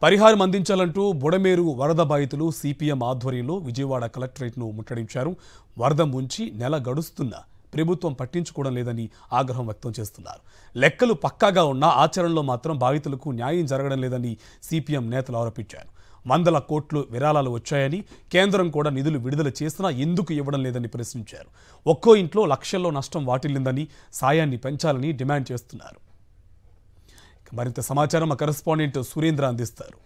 పరిహారం అందించాలంటూ బుడమేరు వరద బాధితులు సిపిఎం ఆధ్వర్యంలో విజయవాడ కలెక్టరేట్ను ముట్టడించారు వరద ముంచి నెల గడుస్తున్నా ప్రభుత్వం పట్టించుకోవడం లేదని ఆగ్రహం వ్యక్తం చేస్తున్నారు లెక్కలు పక్కాగా ఉన్నా ఆచరణలో మాత్రం బాధితులకు న్యాయం జరగడం లేదని సిపిఎం నేతలు ఆరోపించారు వందల కోట్లు విరాళాలు వచ్చాయని కేంద్రం కూడా నిధులు విడుదల చేసినా ఎందుకు ఇవ్వడం లేదని ప్రశ్నించారు ఒక్కో ఇంట్లో లక్షల్లో నష్టం వాటిల్లిందని సాయాన్ని పెంచాలని డిమాండ్ చేస్తున్నారు ఇక మరింత సమాచారం మా కరెస్పాండెంట్ సురేంద్ర అందిస్తారు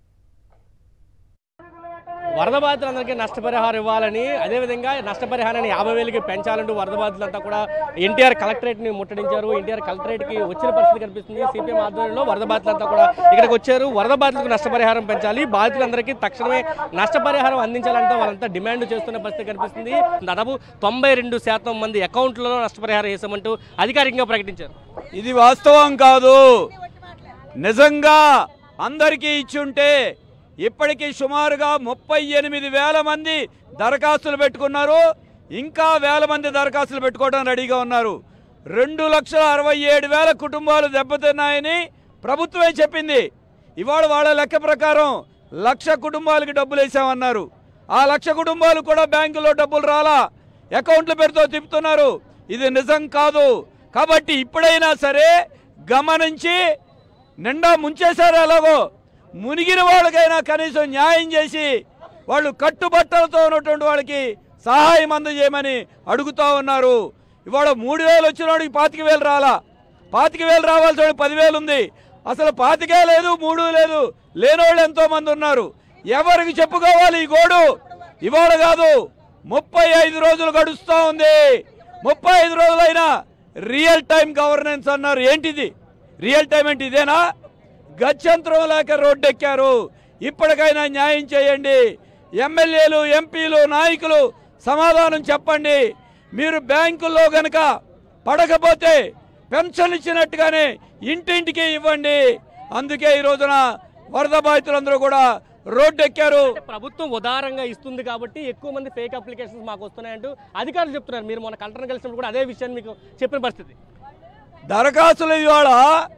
వరద బాధితులందరికీ నష్టపరిహారం ఇవ్వాలని అదేవిధంగా నష్టపరిహారాన్ని యాభై వేలకి పెంచాలంటూ వరద బాధితులంతా కూడా ఎన్టీఆర్ కలెక్టరేట్ ని ముట్టడించారు ఎన్టీఆర్ కలెక్టరేట్ కి వచ్చిన పరిస్థితి కనిపిస్తుంది సిపిఎం ఆధ్వర్యంలో వరద బాధితులంతా కూడా ఇక్కడికి వచ్చారు వరద బాధితులకు నష్టపరిహారం పెంచాలి బాధితులందరికీ తక్షణమే నష్టపరిహారం అందించాలంటే వాళ్ళంతా డిమాండ్ చేస్తున్న పరిస్థితి కనిపిస్తుంది దాదాపు తొంభై రెండు శాతం మంది అకౌంట్లలో నష్టపరిహారం వేసామంటూ అధికారికంగా ప్రకటించారు ఇది వాస్తవం కాదు నిజంగా అందరికీ ఇచ్చుంటే ఇప్పటికీ సుమారుగా ముప్పై ఎనిమిది వేల మంది దరఖాస్తులు పెట్టుకున్నారు ఇంకా వేల మంది దరఖాస్తులు పెట్టుకోవడం రెడీగా ఉన్నారు రెండు లక్షల అరవై ఏడు వేల కుటుంబాలు దెబ్బతిన్నాయని ప్రభుత్వమే చెప్పింది ఇవాళ వాళ్ళ లెక్క ప్రకారం లక్ష కుటుంబాలకి డబ్బులు వేసామన్నారు ఆ లక్ష కుటుంబాలు కూడా బ్యాంకులో డబ్బులు రాలా అకౌంట్లు పెడుతూ తిప్పుతున్నారు ఇది నిజం కాదు కాబట్టి ఇప్పుడైనా సరే గమనించి నిండా ముంచేశారు ఎలాగో మునిగిన వాళ్ళకైనా కనీసం న్యాయం చేసి వాళ్ళు కట్టుబట్టలతో ఉన్నటువంటి వాళ్ళకి సహాయం అందజేయమని అడుగుతా ఉన్నారు ఇవాళ మూడు వేలు వచ్చిన వాడికి పాతిక వేలు రాలా పాతిక వేలు రావాల్సిన వాడికి పదివేలు ఉంది అసలు పాతికే లేదు మూడు లేదు లేనోళ్ళు ఎంతో మంది ఉన్నారు ఎవరికి చెప్పుకోవాలి ఈ గోడు ఇవాళ కాదు ముప్పై ఐదు రోజులు గడుస్తూ ఉంది ముప్పై ఐదు రోజులైనా రియల్ టైం గవర్నెన్స్ అన్నారు ఏంటిది రియల్ టైం ఏంటి ఇదేనా గత్యంతరం లేక రోడ్డెక్కారు ఇప్పటికైనా న్యాయం చేయండి ఎమ్మెల్యేలు ఎంపీలు నాయకులు సమాధానం చెప్పండి మీరు బ్యాంకుల్లో గనక పడకపోతే పెన్షన్ ఇచ్చినట్టుగానే ఇంటింటికి ఇవ్వండి అందుకే ఈ రోజున వరద బాధితులందరూ కూడా రోడ్డెక్కారు అంటే ప్రభుత్వం ఉదారంగా ఇస్తుంది కాబట్టి ఎక్కువ మంది ఫేక్ అప్లికేషన్స్ మాకు వస్తున్నాయంటూ అధికారులు చెప్తున్నారు మీరు మొన్న కలెక్టర్ కలిసినప్పుడు కూడా అదే విషయాన్ని మీకు చెప్పిన పరిస్థితి దరఖాస్తులు ఇవాళ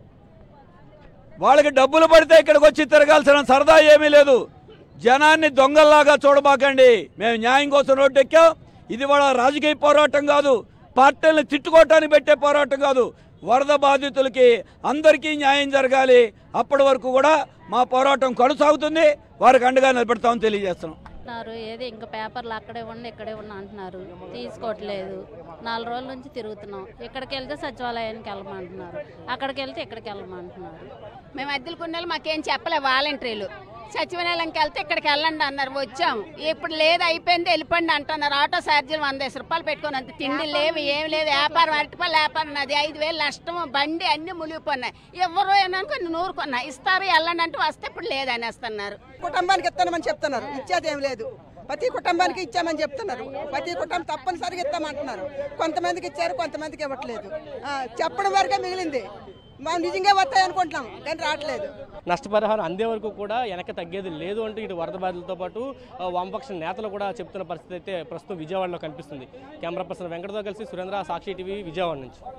వాళ్ళకి డబ్బులు పడితే ఇక్కడికి వచ్చి తిరగాల్సిన సరదా ఏమీ లేదు జనాన్ని దొంగల్లాగా చూడబాకండి మేము న్యాయం కోసం రోడ్డు ఎక్కాం ఇది వాళ్ళ రాజకీయ పోరాటం కాదు పార్టీలను తిట్టుకోవటానికి పెట్టే పోరాటం కాదు వరద బాధితులకి అందరికీ న్యాయం జరగాలి అప్పటి వరకు కూడా మా పోరాటం కొనసాగుతుంది వారికి అండగా నిలబెడతామని తెలియజేస్తున్నాం అంటున్నారు ఏది ఇంకా పేపర్లు అక్కడే ఉండి ఇక్కడే ఉన్నా అంటున్నారు తీసుకోవట్లేదు నాలుగు రోజుల నుంచి తిరుగుతున్నాం ఇక్కడికి వెళ్తే సచివాలయానికి వెళ్ళమంటున్నారు అక్కడికి వెళ్తే ఇక్కడికి వెళ్ళమంటున్నారు మేము అద్దెలు కొన్నాళ్ళు మాకేం చెప్పలే వాలంటీర్లు సచివాలయంకి వెళ్తే ఇక్కడికి వెళ్ళండి అన్నారు వచ్చాం ఇప్పుడు లేదు అయిపోయింది వెళ్ళిపోండి అంటున్నారు ఆటో ఛార్జీలు వంద వేసి రూపాయలు పెట్టుకొని అంత తిండి లేవు ఏం లేదు వ్యాపారం అరటిపల్లి వ్యాపారం అది ఐదు వేలు నష్టం బండి అన్ని మునిగిపోయినాయి ఎవరు ఏమనుకో నూరుకున్నా ఇస్తారు వెళ్ళండి అంటే వస్తే ఇప్పుడు లేదు అనేస్తున్నారు కుటుంబానికి ఇస్తామని చెప్తున్నారు ఇచ్చేది ఏం లేదు ప్రతి కుటుంబానికి ఇచ్చామని చెప్తున్నారు ప్రతి కుటుంబం తప్పనిసరిగా ఇస్తామంటున్నారు కొంతమందికి ఇచ్చారు కొంతమందికి ఇవ్వట్లేదు ఆ, చెప్పడం వరకే మిగిలింది మనం నిజంగా వస్తాయి అనుకుంటున్నాం కానీ రావట్లేదు నష్టపరిహారం అందే వరకు కూడా వెనక తగ్గేది లేదు అంటూ ఇటు వరద బాధితులతో పాటు ఆ, వామపక్ష నేతలు కూడా చెప్తున్న పరిస్థితి అయితే ప్రస్తుతం విజయవాడలో కనిపిస్తుంది కెమెరా పర్సన్ వెంకటతో కలిసి సురేంద్ర సాక్షి టీవీ విజయవాడ నుంచి